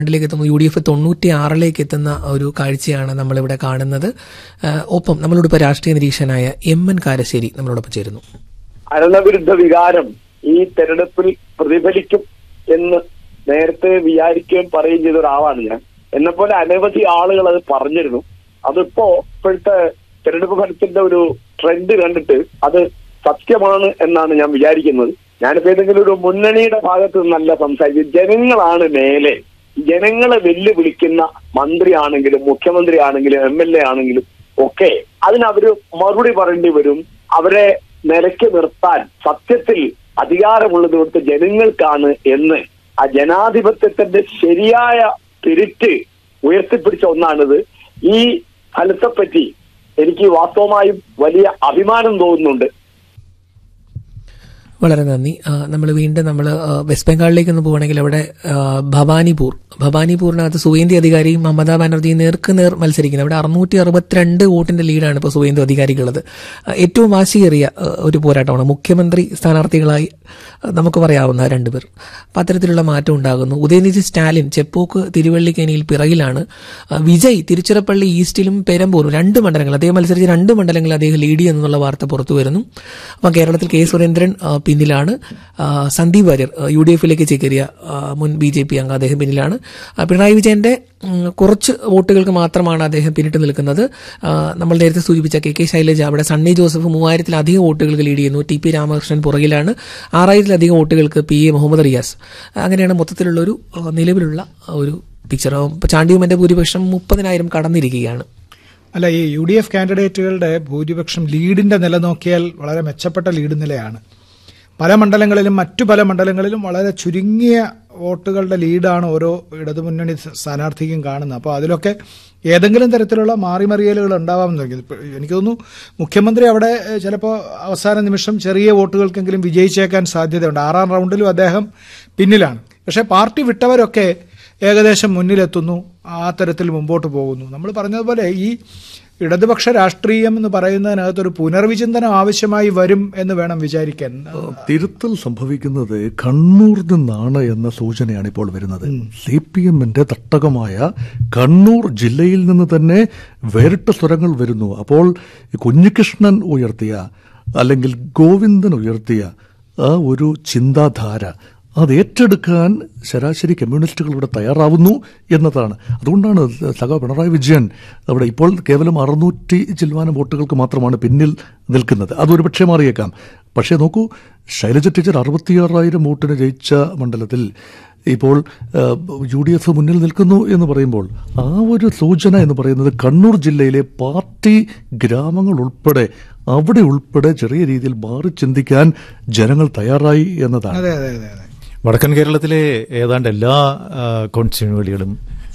ിലേക്ക് എത്തുമ്പോൾ U D F തൊണ്ണൂറ്റി ആറിലേക്ക് എത്തുന്ന ഒരു കാഴ്ചയാണ് നമ്മളിവിടെ കാണുന്നത് ഏഹ് ഒപ്പം നമ്മളോടൊപ്പം രാഷ്ട്രീയ നിരീക്ഷകനായ എം എൻ കാരശ്ശേരി നമ്മളോടൊപ്പം ചേരുന്നു ഭരണവിരുദ്ധ വികാരം ഈ തെരഞ്ഞെടുപ്പിൽ പ്രതിഫലിക്കും എന്ന് നേരത്തെ വിചാരിക്കുകയും പറയുകയും ചെയ്ത ഒരാളാണ് ഞാൻ എന്നെ പോലെ അനവധി ആളുകൾ അത് പറഞ്ഞിരുന്നു അതിപ്പോ ഇപ്പോഴത്തെ തെരഞ്ഞെടുപ്പ് ഫലത്തിന്റെ ഒരു ട്രെൻഡ് കണ്ടിട്ട് അത് സത്യമാണ് എന്നാണ് ഞാൻ വിചാരിക്കുന്നത് ഞാനിപ്പോ ഏതെങ്കിലും ഒരു മുന്നണിയുടെ ഭാഗത്ത് നിന്നല്ല സംസാരിച്ചത് ജനങ്ങളാണ് മേലെ ജനങ്ങളെ വെല്ലുവിളിക്കുന്ന മന്ത്രിയാണെങ്കിലും മുഖ്യമന്ത്രി ആണെങ്കിലും എം എൽ എ ആണെങ്കിലും ഒക്കെ അതിനവര് മറുപടി പറയേണ്ടി വരും അവരെ നിലയ്ക്ക് നിർത്താൻ സത്യത്തിൽ അധികാരമുള്ളത് ഇവിടുത്തെ ജനങ്ങൾക്കാണ് എന്ന് ആ ജനാധിപത്യത്തിന്റെ ശരിയായ തിരിറ്റ് ഉയർത്തിപ്പിടിച്ച ഒന്നാണിത് ഈ ഫലത്തെപ്പറ്റി എനിക്ക് വാസ്തവമായും വലിയ അഭിമാനം തോന്നുന്നുണ്ട് വളരെ നന്ദി നമ്മൾ വീണ്ടും നമ്മൾ വെസ്റ്റ് ബംഗാളിലേക്ക് ഒന്ന് പോവുകയാണെങ്കിൽ അവിടെ ആ, ഭവാനിപൂർ ഭവാനിപൂരിനകത്ത് സുവേന്ദി അധികാരിയും മമതാ ബാനർജിയും നേർക്ക് നേർ മത്സരിക്കുന്നത് അവിടെ അറുന്നൂറ്റി അറുപത്തിരണ്ട് വോട്ടിന്റെ ലീഡാണ് ഇപ്പോൾ സുവേന്ദു അധികാരിക്കുള്ളത് ആ, ഏറ്റവും വാശിയേറിയ ആ, ഒരു പോരാട്ടമാണ് മുഖ്യമന്ത്രി സ്ഥാനാർത്ഥികളായി ആ, നമുക്ക് പറയാവുന്ന രണ്ടുപേർ അപ്പം അത്തരത്തിലുള്ള മാറ്റം ഉണ്ടാകുന്നു ഉദയനിധി സ്റ്റാലിൻ ചെപ്പോക്ക് തിരുവള്ളിക്കേനിയിൽ പിറകിലാണ് ആ, വിജയ് തിരുച്ചിറപ്പള്ളി ഈസ്റ്റിലും പെരമ്പൂരും രണ്ട് മണ്ഡലങ്ങൾ അദ്ദേഹം മത്സരിച്ച രണ്ട് മണ്ഡലങ്ങൾ അദ്ദേഹം ലീഡ് ചെയ്യുന്നുള്ള വാർത്ത പുറത്തു വരുന്നു അപ്പം കേരളത്തിൽ കെ സുരേന്ദ്രൻ ആ, പിന്നിലാണ് ആ, സന്ദീപ് വാര്യർ ആ, യു ഡി എഫിലേക്ക് ചേക്കേറിയ ആ, മുൻ ബി ജെ പി അംഗം അദ്ദേഹം പിന്നിലാണ് ആ, പിണറായി വിജയന്റെ ഉം, കുറച്ച് വോട്ടുകൾക്ക് മാത്രമാണ് അദ്ദേഹം പിന്നിട്ട് നിൽക്കുന്നത് ആ, നമ്മൾ നേരത്തെ സൂചിപ്പിച്ച കെ കെ ശൈലജ അവിടെ സണ്ണി ജോസഫ് മൂവായിരത്തിലധികം വോട്ടുകൾക്ക് ലീഡ് ചെയ്യുന്നു ടി പി രാമകൃഷ്ണൻ പുറകിലാണ് ആറായിരത്തിലധികം വോട്ടുകൾക്ക് പി എ മുഹമ്മദ് റിയാസ് അങ്ങനെയാണ് മൊത്തത്തിലുള്ള ഒരു ആ, നിലവിലുള്ള ഒരു പിക്ചർ ചാണ്ടിയുമന്റെ ഭൂരിപക്ഷം മുപ്പതിനായിരം കടന്നിരിക്കുകയാണ് അല്ല ഈ യു ഡി എഫ് കാൻഡിഡേറ്റുകളുടെ ഭൂരിപക്ഷം ലീഡിന്റെ നില നോക്കിയാൽ വളരെ മെച്ചപ്പെട്ട ലീഡ് നിലയാണ് പല മണ്ഡലങ്ങളിലും മറ്റു പല മണ്ഡലങ്ങളിലും വളരെ ചുരുങ്ങിയ വോട്ടുകളുടെ ലീഡാണ് ഓരോ ഇടതുമുന്നണി സ്ഥാനാർത്ഥിക്കും കാണുന്നത് അപ്പോൾ അതിലൊക്കെ ഏതെങ്കിലും തരത്തിലുള്ള മാറിമറിയലുകൾ ഉണ്ടാവാമെന്ന് തോന്നുന്നു ഇപ്പൊ എനിക്ക് തോന്നുന്നു മുഖ്യമന്ത്രി അവിടെ ഏഹ്, ചിലപ്പോൾ അവസാന നിമിഷം ചെറിയ വോട്ടുകൾക്കെങ്കിലും വിജയിച്ചേക്കാൻ സാധ്യതയുണ്ട് ആറാം റൗണ്ടിലും അദ്ദേഹം പിന്നിലാണ് പക്ഷേ പാർട്ടി വിട്ടവരൊക്കെ ഏകദേശം മുന്നിലെത്തുന്നു ആ തരത്തിൽ മുമ്പോട്ട് പോകുന്നു നമ്മൾ പറഞ്ഞതുപോലെ ഈ ഇടതുപക്ഷ രാഷ്ട്രീയം എന്ന് പറയുന്നതിനകത്തൊരു പുനർവിചിന്തനം ആവശ്യമായി വരും എന്ന് വേണം വിചാരിക്കാൻ തിരുത്തൽ സംഭവിക്കുന്നത് കണ്ണൂർ നിന്നാണ് എന്ന സൂചനയാണ് ഇപ്പോൾ വരുന്നത് സി പി എമ്മിന്റെ തട്ടകമായ കണ്ണൂർ ജില്ലയിൽ നിന്ന് തന്നെ വേറിട്ട സ്വരങ്ങൾ വരുന്നു അപ്പോൾ കുഞ്ഞികൃഷ്ണൻ ഉയർത്തിയ അല്ലെങ്കിൽ ഗോവിന്ദൻ ഉയർത്തിയ ആ ഒരു ചിന്താധാര അത് ഏറ്റെടുക്കാൻ ശരാശരി കമ്മ്യൂണിസ്റ്റുകൾ ഇവിടെ തയ്യാറാവുന്നു എന്നതാണ് അതുകൊണ്ടാണ് സഖാ പിണറായി വിജയൻ അവിടെ ഇപ്പോൾ കേവലം അറുന്നൂറ്റി ചില്ലുവാനം വോട്ടുകൾക്ക് മാത്രമാണ് പിന്നിൽ നിൽക്കുന്നത് അതൊരു പക്ഷേ മാറിയേക്കാം പക്ഷേ നോക്കൂ ശൈലജ ടീച്ചർ അറുപത്തിയാറായിരം വോട്ടിന് ജയിച്ച മണ്ഡലത്തിൽ ഇപ്പോൾ യു ഡി എഫ് മുന്നിൽ നിൽക്കുന്നു എന്ന് പറയുമ്പോൾ ആ ഒരു സൂചന എന്ന് പറയുന്നത് കണ്ണൂർ ജില്ലയിലെ പാർട്ടി ഗ്രാമങ്ങൾ ഉൾപ്പെടെ അവിടെ ഉൾപ്പെടെ ചെറിയ രീതിയിൽ മാറി ചിന്തിക്കാൻ ജനങ്ങൾ തയ്യാറായി എന്നതാണ് അതെ അതെ അതെ അതെ വടക്കൻ കേരളത്തിലെ ഏതാണ്ട് എല്ലാ കോൺസ്റ്റിറ്റ്യൂണിറ്റികളും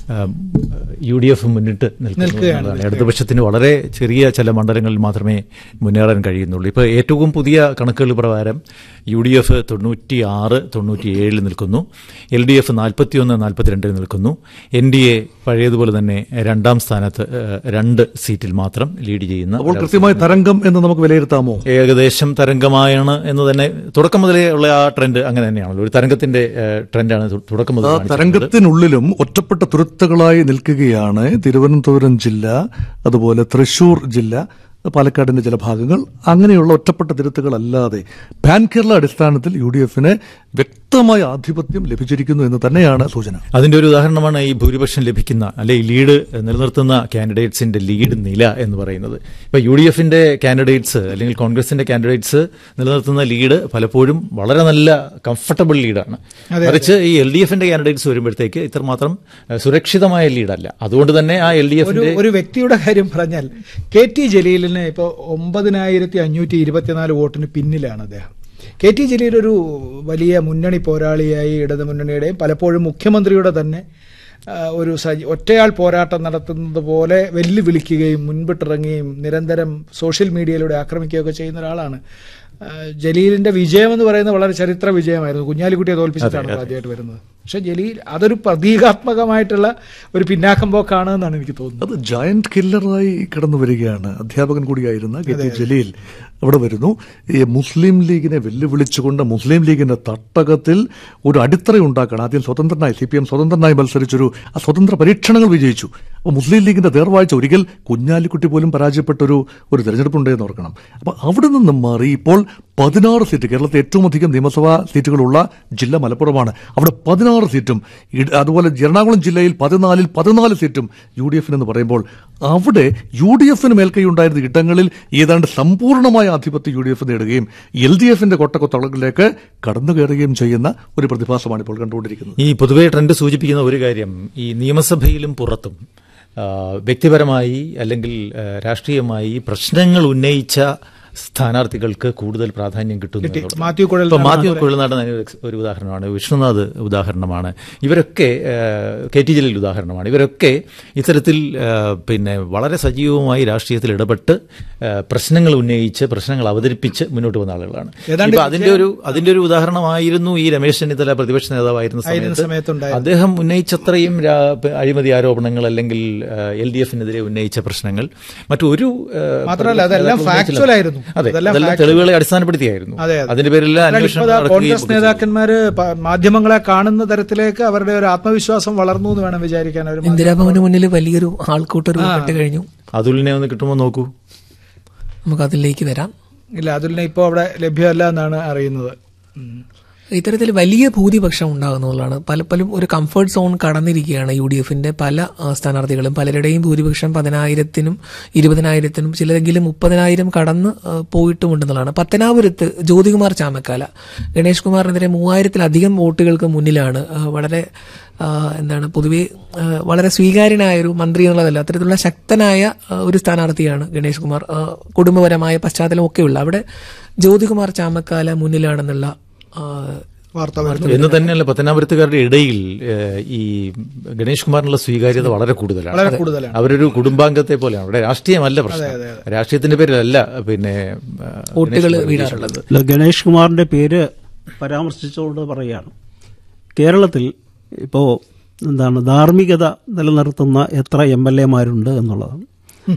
യു ഡി എഫ് മുന്നിട്ട് നിൽക്കുന്നു നിൽക്കുകയാണ്, എന്നുള്ളതാണ്. ഇടതുപക്ഷത്തിന് വളരെ ചെറിയ ചില മണ്ഡലങ്ങളിൽ മാത്രമേ മുന്നേറാൻ കഴിയുന്നുള്ളൂ ഇപ്പോൾ ഏറ്റവും പുതിയ കണക്കുകൾ പ്രകാരം യു ഡി എഫ് തൊണ്ണൂറ്റി ആറ് തൊണ്ണൂറ്റിയേഴിൽ നിൽക്കുന്നു എൽ ഡി എഫ് നാൽപ്പത്തിയൊന്ന് നാൽപ്പത്തിരണ്ടിൽ നിൽക്കുന്നു എൻ ഡി എ പഴയതുപോലെ തന്നെ രണ്ടാം സ്ഥാനത്ത് ഏഹ്, രണ്ട് സീറ്റിൽ മാത്രം ലീഡ് ചെയ്യുന്ന അപ്പോൾ കൃത്യമായ തരംഗം എന്ന് നമുക്ക് വിലയിരുത്താമോ ഏകദേശം തരംഗമായാണ് എന്ന് തന്നെ തുടക്കം മുതലേ ഉള്ള ആ ട്രെൻഡ് അങ്ങനെ തന്നെയാണല്ലോ ഒരു തരംഗത്തിന്റെ ഏഹ്, ട്രെൻഡാണ് തു- തുടക്കം മുതൽ ആ കാണിച്ചിട്ടുള്ളത്. തരംഗത്തിനുള്ളിലും ഒറ്റപ്പെട്ട തുരുത്തുകളായി നിൽക്കുകയാണ് തിരുവനന്തപുരം ജില്ല അതുപോലെ തൃശൂർ ജില്ല പാലക്കാടിന്റെ ചില ഭാഗങ്ങൾ അങ്ങനെയുള്ള ഒറ്റപ്പെട്ട തിരുത്തുകളല്ലാതെ പാൻ കേരള അടിസ്ഥാനത്തിൽ യു ഡി എഫിന് വ്യക്തമായ ആധിപത്യം ലഭിച്ചിരിക്കുന്നു എന്ന് തന്നെയാണ് സൂചന അതിന്റെ ഒരു ഉദാഹരണമാണ് ഈ ഭൂരിപക്ഷം ലഭിക്കുന്ന അല്ലെ ഈ ലീഡ് നിലനിർത്തുന്ന കാൻഡിഡേറ്റ്സിന്റെ ലീഡ് നില എന്ന് പറയുന്നത് ഇപ്പൊ യു ഡി എഫിന്റെ കാൻഡിഡേറ്റ്സ് അല്ലെങ്കിൽ കോൺഗ്രസിന്റെ കാൻഡിഡേറ്റ്സ് നിലനിർത്തുന്ന ലീഡ് പലപ്പോഴും വളരെ നല്ല കംഫർട്ടബിൾ ലീഡാണ് മറിച്ച് ഈ എൽ ഡി എഫിന്റെ കാൻഡിഡേറ്റ്സ് വരുമ്പോഴത്തേക്ക് ഇത്രമാത്രം ഏഹ്, സുരക്ഷിതമായ ലീഡല്ല അതുകൊണ്ട് തന്നെ ആ എൽ ഡി ഒരു എഫിന്റെ ഒരു വ്യക്തിയുടെ കാര്യം പറഞ്ഞാൽ കെ ടി ജലീലിന് ഇപ്പോൾ ഒമ്പതിനായിരത്തി അഞ്ഞൂറ്റി ഇരുപത്തിനാല് വോട്ടിന് പിന്നിലാണ് അദ്ദേഹം കെ ടി ജലീൽ ഒരു വലിയ മുന്നണി പോരാളിയായി ഇടതു മുന്നണിയുടെയും പലപ്പോഴും മുഖ്യമന്ത്രിയുടെ തന്നെ ആ, ഒരു സജി ഒറ്റയാൾ പോരാട്ടം നടത്തുന്നത് പോലെ വെല്ലുവിളിക്കുകയും മുൻപിട്ടിറങ്ങുകയും നിരന്തരം സോഷ്യൽ മീഡിയയിലൂടെ ആക്രമിക്കുകയൊക്കെ ചെയ്യുന്ന ഒരാളാണ് ആ, ജലീലിന്റെ വിജയം എന്ന് പറയുന്നത് വളരെ ചരിത്ര വിജയമായിരുന്നു കുഞ്ഞാലിക്കുട്ടിയെ തോൽപ്പിച്ചിട്ടാണ് ആദ്യമായിട്ട് വരുന്നത് പക്ഷെ ജലീൽ അതൊരു പ്രതീകാത്മകമായിട്ടുള്ള ഒരു പിന്നാക്കം പോക്കാണ് എന്നാണ് എനിക്ക് തോന്നുന്നത് അത് ജയന്റ് കില്ലറായി കടന്നു വരികയാണ് അധ്യാപകൻ കൂടിയായിരുന്ന കെ ടി ജലീൽ അവിടെ വരുന്നു ഈ മുസ്ലിം ലീഗിനെ വെല്ലുവിളിച്ചുകൊണ്ട് മുസ്ലിം ലീഗിന്റെ തട്ടകത്തിൽ ഒരു അടിത്തറ ഉണ്ടാക്കണം ആദ്യം സ്വതന്ത്രനായി സി പി എം സ്വതന്ത്രനായി മത്സരിച്ചൊരു ആ സ്വതന്ത്ര പരീക്ഷണങ്ങൾ വിജയിച്ചു അപ്പോൾ മുസ്ലിം ലീഗിന്റെ നേർവാഴ്ച ഒരിക്കൽ കുഞ്ഞാലിക്കുട്ടി പോലും പരാജയപ്പെട്ടൊരു ഒരു തെരഞ്ഞെടുപ്പുണ്ടെന്ന് ഓർക്കണം അപ്പൊ അവിടെ നിന്നും മാറി ഇപ്പോൾ പതിനാറ് സീറ്റ് കേരളത്തിൽ ഏറ്റവും അധികം നിയമസഭാ സീറ്റുകളുള്ള ജില്ല മലപ്പുറമാണ് അവിടെ പതിനാറ് സീറ്റും ഇട- അതുപോലെ എറണാകുളം ജില്ലയിൽ പതിനാലിൽ പതിനാല് സീറ്റും യു ഡി എഫിന് എന്ന് പറയുമ്പോൾ അവിടെ യു ഡി എഫിന് മേൽക്കൈയുണ്ടായിരുന്ന ഇടങ്ങളിൽ ഏതാണ്ട് സമ്പൂർണ്ണമായ ആധിപത്യം യു ഡി എഫ് നേടുകയും എൽ ഡി എഫിന്റെ കൊട്ടക്കൊത്തളങ്ങളിലേക്ക് കടന്നു കയറുകയും ചെയ്യുന്ന ഒരു പ്രതിഭാസമാണ് ഇപ്പോൾ കണ്ടുകൊണ്ടിരിക്കുന്നത് ഈ പൊതുവെ ട്രെൻഡ് സൂചിപ്പിക്കുന്ന ഒരു കാര്യം ഈ നിയമസഭയിലും പുറത്തും ആ, വ്യക്തിപരമായി അല്ലെങ്കിൽ ആ, രാഷ്ട്രീയമായി പ്രശ്നങ്ങൾ ഉന്നയിച്ച സ്ഥാനാർത്ഥികൾക്ക് കൂടുതൽ പ്രാധാന്യം കിട്ടുന്നു എന്നുള്ളതാണ്. മാത്യു കുഴൽ ഇപ്പൊ മാത്യു കുഴൽനാടൻ അതിന് ഒരു- ഒരു ഉദാഹരണമാണ് വിഷ്ണുനാഥ് ഉദാഹരണമാണ് ഇവരൊക്കെ ആ, കെ ടി ജലീൽ ഉദാഹരണമാണ് ഇവരൊക്കെ ഇത്തരത്തിൽ ആ, പിന്നെ വളരെ സജീവമായി രാഷ്ട്രീയത്തിൽ ഇടപെട്ട് ആ, പ്രശ്നങ്ങൾ ഉന്നയിച്ച് പ്രശ്നങ്ങൾ അവതരിപ്പിച്ച് മുന്നോട്ട് വന്ന ആളുകളാണ് ഏതാണ്ട് ഇപ്പൊ അതിന്റെ ഒരു അതിന്റെ ഒരു ഉദാഹരണമായിരുന്നു ഈ രമേശ് ചെന്നിത്തല പ്രതിപക്ഷ നേതാവായിരുന്ന ആയിരുന്ന സമയത്ത് സമയത്തുണ്ടായത്. അദ്ദേഹം ഉന്നയിച്ചത്രയും രാ- അഴിമതി ആരോപണങ്ങൾ അല്ലെങ്കിൽ എൽ ഡി എഫിനെതിരെ ഉന്നയിച്ച പ്രശ്നങ്ങൾ മറ്റൊരു ആ, മാത്രമല്ല അതെല്ലാം ഉന്നയിച്ചില്ല. factual ആയിരുന്നു. അതെ അതെല്ലാം അതെല്ലാം factual. തെളിവുകളെ അടിസ്ഥാനപ്പെടുത്തിയായിരുന്നു അതെ, അതെ. അതിന്റെ പേരിൽ എന്നാൽ അന്വേഷണം ഇപ്പോ ദാ നടക്കുകയും കോൺഗ്രസ് ഒക്കെ ചെയ്തു. നേതാക്കന്മാര് പ- മാധ്യമങ്ങളെ കാണുന്ന തരത്തിലേക്ക് അവരുടെ ഒരു ആത്മവിശ്വാസം വളർന്നു എന്ന് വേണം വിചാരിക്കാൻ അവർ ഇന്ദിരാഭവന് മുന്നിൽ വലിയൊരു ആൾക്കൂട്ടം രൂപപ്പെട്ട് കഴിഞ്ഞു അതുലിനെ ഒന്ന് കിട്ടുമ്പോൾ നോക്കൂ നമുക്ക് അതിലേക്ക് വരാം ഇല്ല അതുലിനെ ഇപ്പോൾ അവിടെ ലഭ്യമല്ല എന്നാണ് അറിയുന്നത് ഉം. ഇത്തരത്തിൽ വലിയ ഭൂരിപക്ഷം ഉണ്ടാകുന്നതാണ് പലപ്പോഴും ഒരു കംഫർട്ട് സോൺ കടന്നിരിക്കുകയാണ് യു ഡി എഫിന്റെ പല ആ, സ്ഥാനാർത്ഥികളും പലരുടെയും ഭൂരിപക്ഷം പതിനായിരത്തിനും ഇരുപതിനായിരത്തിനും ചിലരെങ്കിലും മുപ്പതിനായിരം കടന്ന് ആ, പോയിട്ടുമുണ്ടെന്നുള്ളതാണ് പത്തനാപുരത്ത് ജ്യോതികുമാർ ചാമക്കാല ഗണേഷ് കുമാറിനെതിരെ മൂവായിരത്തിലധികം വോട്ടുകൾക്ക് മുന്നിലാണ് ആ, വളരെ ആ, എന്താണ് പൊതുവെ ആ, വളരെ സ്വീകാര്യനായ ഒരു മന്ത്രി എന്നുള്ളതല്ല അത്തരത്തിലുള്ള ശക്തനായ ആ, ഒരു സ്ഥാനാർത്ഥിയാണ് ഗണേഷ് കുമാർ ആ, കുടുംബപരമായ പശ്ചാത്തലം ഒക്കെയുള്ള അവിടെ ജ്യോതികുമാർ ചാമക്കാല മുന്നിലാണെന്നുള്ള ആ, വാർത്ത വരുന്നു എന്ന് തന്നെയല്ല പത്തനാപുരത്തുകാരുടെ ഇടയിൽ ഏഹ്, ഈ ഗണേഷ് കുമാറിനുള്ള സ്വീകാര്യത വളരെ കൂടുതലാണ് വളരെ കൂടുതലാണ് അവരൊരു കുടുംബാംഗത്തെ പോലെയാണ് അവിടെ രാഷ്ട്രീയമല്ല പ്രശ്നം രാഷ്ട്രീയത്തിന്റെ പേരിലല്ല പിന്നെ ആ, വോട്ടുകൾ ഗണേഷ് കുമാർ വീഴാറുള്ളത് അല്ല, ഗണേഷ് കുമാറിന്റെ പേര് പരാമർശിച്ചുകൊണ്ട് പറയുകയാണ് കേരളത്തിൽ ഇപ്പോൾ എന്താണ് ധാർമ്മികത നിലനിർത്തുന്ന എത്ര എം എൽ എമാരുണ്ട് എന്നുള്ളതാണ്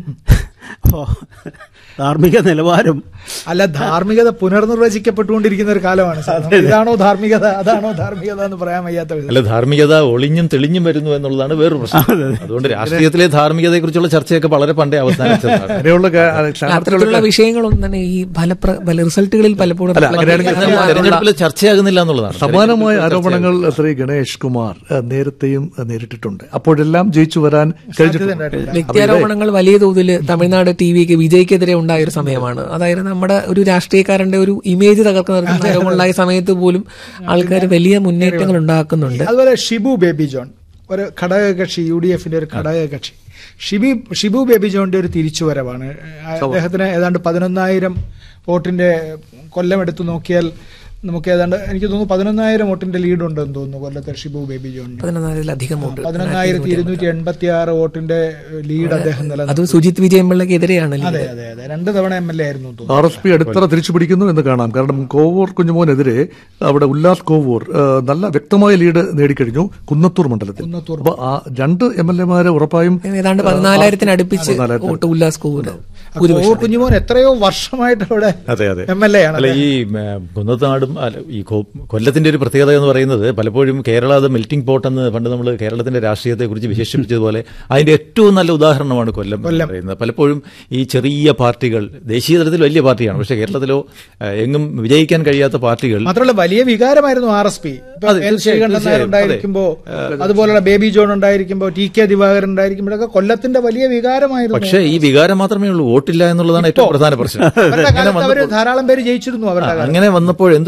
അപ്പോൾ ധാർമ്മിക നിലവാരം അല്ല ധാർമ്മികത പുനർനിർവചിക്കപ്പെട്ടുകൊണ്ടിരിക്കുന്ന ഒരു കാലമാണ് സാർ. നമുക്ക് ഇതാണോ ധാർമ്മികത അതാണോ ധാർമ്മികത എന്ന് പറയാൻ വയ്യാത്ത വിധം. അല്ല ധാർമ്മികത ഒളിഞ്ഞും തെളിഞ്ഞും വരുന്നു എന്നുള്ളതാണ് വേറൊരു പ്രശ്നം അതുകൊണ്ട് രാഷ്ട്രീയത്തിലെ ധാർമ്മികതയെക്കുറിച്ചുള്ള ചർച്ചയൊക്കെ വളരെ പണ്ടേ അവസാനിച്ചതാണ് അങ്ങനെയുള്ള കാ- സ്ഥാനാർത്ഥികളൊക്കെ അത്തരത്തിലുള്ള വിഷയങ്ങളൊന്നും തന്നെ ഈ ഫലപ്ര ഫല റിസൾട്ടുകളിൽ പലപ്പോഴും തെരഞ്ഞെടുപ്പിൽ ചർച്ചയാകുന്നില്ല എന്നുള്ളതാണ് സമാനമായ ആരോപണങ്ങൾ ശ്രീ ഗണേഷ് കുമാർ ഏഹ്, നേരത്തെയും ഏഹ്, നേരിട്ടിട്ടുണ്ട് അപ്പോഴെല്ലാം ജയിച്ചു വരാൻ കഴിഞ്ഞിട്ടുണ്ട് വ്യക്തിയാരോപണങ്ങൾ വലിയ തോതിൽ തമിഴ്നാട് ടി വിക്ക് വിജയ്ക്കെതിരെ ഉണ്ടായ ഒരു സമയമാണ് അതായത് നമ്മുടെ ഒരു രാഷ്ട്രീയക്കാരന്റെ ഒരു ഇമേജ് തകർക്കുന്ന തരത്തിലുള്ള ആരോപണമുണ്ടായ സമയത്ത് പോലും ആൾക്കാർ വലിയ മുന്നേറ്റങ്ങൾ ഉണ്ടാക്കുന്നുണ്ട് അതുപോലെ ഷിബു ബേബി ജോൺ ഒരു ഘടകകക്ഷി യു ഡി എഫിന്റെ ഒരു ഘടകകക്ഷി ഷിബി ഷിബു ബേബി ജോണിന്റെ ഒരു തിരിച്ചുവരവാണ് അദ്ദേഹത്തിന് ഏതാണ്ട് പതിനൊന്നായിരം വോട്ടിന്റെ കൊല്ലം എടുത്തു നോക്കിയാൽ നമുക്ക് ഏതാണ്ട് എനിക്ക് തോന്നുന്നു പതിനൊന്നായിരം വോട്ടിന്റെ ലീഡ് ഉണ്ടെന്ന് തോന്നുന്നു കൊല്ലത്തെ ഷിബു ബേബി ജോണിന് പതിനൊന്നായിരത്തിലധികം വോട്ട് പതിനൊന്നായിരത്തി ഇരുന്നൂറ്റി എൺപത്തി ആറ് വോട്ടിന്റെ ലീഡ് അദ്ദേഹം നിലനിർത്തി അത് സുജിത് വിജയമ്പിള്ളക്ക് എതിരെയാണ് അതെ അതെ അതെ രണ്ട് തവണ എം എൽ എ ആയിരുന്നു എന്ന് തോന്നുന്നു ആർ എസ് പി അടിത്തറ തിരിച്ചു പിടിക്കുന്നു എന്ന് കാണാം കാരണം കോവൂർ കുഞ്ഞുമോനെതിരെ അവിടെ ഉല്ലാസ് കോവൂർ ഏഹ്, നല്ല വ്യക്തമായ ലീഡ് നേടിക്കഴിഞ്ഞു കുന്നത്തൂർ മണ്ഡലത്തിൽ കുന്നത്തൂർ. അപ്പൊ ആ രണ്ട് എം എൽ എമാരെ ഉറപ്പായും ഏതാണ്ട് പതിനാലായിരത്തിന് അടുപ്പിച്ച് വോട്ട് ഉല്ലാസ് കോവൂർ കോവൂർ കുഞ്ഞുമോൻ എത്രയോ വർഷമായിട്ട് അവിടെ അതെ അതെ എം എൽ എ ആണ് അല്ല ഈ ഉം, കുന്നത്താടും അല്ല, ഈ കൊ- കൊല്ലത്തിന്റെ ഒരു പ്രത്യേകത എന്ന് പറയുന്നത് പലപ്പോഴും കേരള അത് മെൽറ്റിംഗ് പോട്ട് എന്ന് പണ്ട് നമ്മൾ കേരളത്തിന്റെ രാഷ്ട്രീയത്തെ കുറിച്ച് വിശേഷിപ്പിച്ചതുപോലെ അതിന്റെ ഏറ്റവും നല്ല ഉദാഹരണമാണ് കൊല്ലം എന്ന് പറയുന്നത് പലപ്പോഴും ഈ ചെറിയ പാർട്ടികൾ ദേശീയ തലത്തിൽ വലിയ പാർട്ടിയാണ് പക്ഷേ കേരളത്തിലോ ഏഹ്, എങ്ങും വിജയിക്കാൻ കഴിയാത്ത പാർട്ടികൾ മാത്രമല്ല വലിയ വികാരമായിരുന്നു ആർ എസ് പി അതെ, എൽ ശ്രീകണ്ഠൻ നായർ തീർച്ചയായും, ഉണ്ടായിരിക്കുമ്പോ അതുപോലുള്ള ബേബി ജോൺ ഉണ്ടായിരിക്കുമ്പോ ടി കെ ദിവാകരൻ ഉണ്ടായിരിക്കുമ്പോഴൊക്കെ കൊല്ലത്തിന്റെ വലിയ വികാരമായിരുന്നു പക്ഷേ ഈ വികാരം മാത്രമേ ഉള്ളൂ വോട്ടില്ല എന്നുള്ളതാണ് ഏറ്റവും പ്രധാന പ്രശ്നം അവരുടെ കാലത്ത് അവര് ധാരാളം പേര് ജയിച്ചിരുന്നു അവരുടെ ആ, അങ്ങനെ വന്നപ്പോൾ എന്ത് പറ്റി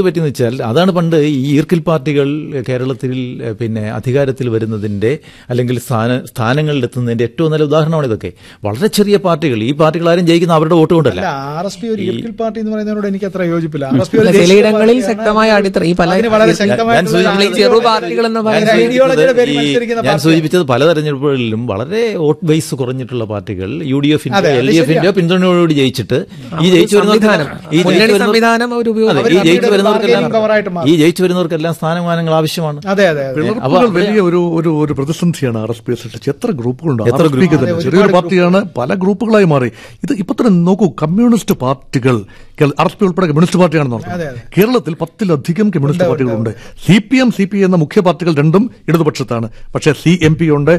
പറ്റിയെന്ന് വെച്ചാൽ അതാണ് പണ്ട് ഈ ഈർക്കിൽ പാർട്ടികൾ കേരളത്തിൽ ഏഹ്, പിന്നെ അധികാരത്തിൽ വരുന്നതിന്റെ അല്ലെങ്കിൽ സ്ഥാന സ്ഥാനങ്ങളിൽ എത്തുന്നതിന്റെ ഏറ്റവും നല്ല ഉദാഹരണമാണ് ഇതൊക്കെ വളരെ ചെറിയ പാർട്ടികൾ ഈ പാർട്ടികൾ ആരും ജയിക്കുന്ന അവരുടെ വോട്ട് കൊണ്ടല്ല അല്ല ആർ എസ് പി ഒരു ഈർക്കിൽ പാർട്ടി എന്ന് പറയുന്നതിനോട് എനിക്ക് അത്ര യോജിപ്പില്ല ആർ എസ് പി ഒരു അല്ല, ദേശീയ ചിലയിടങ്ങളിൽ പാർട്ടിയാണ്. ശക്തമായ അടിത്തറ ഈ പല അതിന് വളരെ ഞാൻ ശക്തമായിട്ടുള്ള നമ്മൾ ഈ ചെറു പാർട്ടികൾ എന്ന് ഞാൻ പറയുന്നത് അതിന് ഐഡിയോളജിയുടെ പേരിൽ സൂചിപ്പിച്ചത് ഈ- മത്സരിക്കുന്ന ഞാൻ പാർട്ടിയാണ്. സൂചിപ്പിച്ചത് പല തെരഞ്ഞെടുപ്പുകളിലും വളരെ വോട്ട് ബേസ് കുറഞ്ഞിട്ടുള്ള പാർട്ടികൾ യു ഡി അതെ, എഫിന്റെ അത് എൽ ഡി എഫിന്റെയോ ശരിയാ. പിന്തുണയോടുകൂടി ജയിച്ചിട്ട് ഈ ജയിച്ചു സംവിധാനം വരുന്നവർക്ക് ഈ മുന്നണി ജയിച്ചു വരുന്നവർ- സംവിധാനം അവർ അതെ, ഉപയോഗിക്കും ഈ അവരുടെ ജയിച്ചു ഒരു വരുന്നവർക്കെല്ലാം bargaining power ആയിട്ട് മാറും. ഈ ജയിച്ചു വരുന്നവർക്കെല്ലാം സ്ഥാനമാനങ്ങൾ ആവശ്യമാണ് അതെ അതെ അതെ പിളർപ്പുകൾ വലിയ ഒരു ഒരു ഒരു പ്രതിസന്ധിയാണ് ആർ എസ് പി സൃഷ്ടിച്ചത് എത്ര ഗ്രൂപ്പുകളുണ്ട് എത്ര ആർ എസ് പിക്ക് തന്നെ ചെറിയൊരു പാർട്ടിയാണ് പല ഗ്രൂപ്പുകളായി മാറി ഇത് ഇപ്പൊ തന്നെ നോക്കൂ കമ്മ്യൂണിസ്റ്റ് പാർട്ടികൾ ആർ എസ് പി ഉൾപ്പെടെ കമ്മ്യൂണിസ്റ്റ് പാർട്ടിയാണെന്ന് അതെ, പറഞ്ഞു അതെ. കേരളത്തിൽ പത്തിലധികം കമ്മ്യൂണിസ്റ്റ് പാർട്ടികളുണ്ട് C P M C P എന്ന മുഖ്യ പാർട്ടികൾ രണ്ടും ഇടതുപക്ഷത്താണ് പക്ഷേ സി എം പി ഉണ്ട്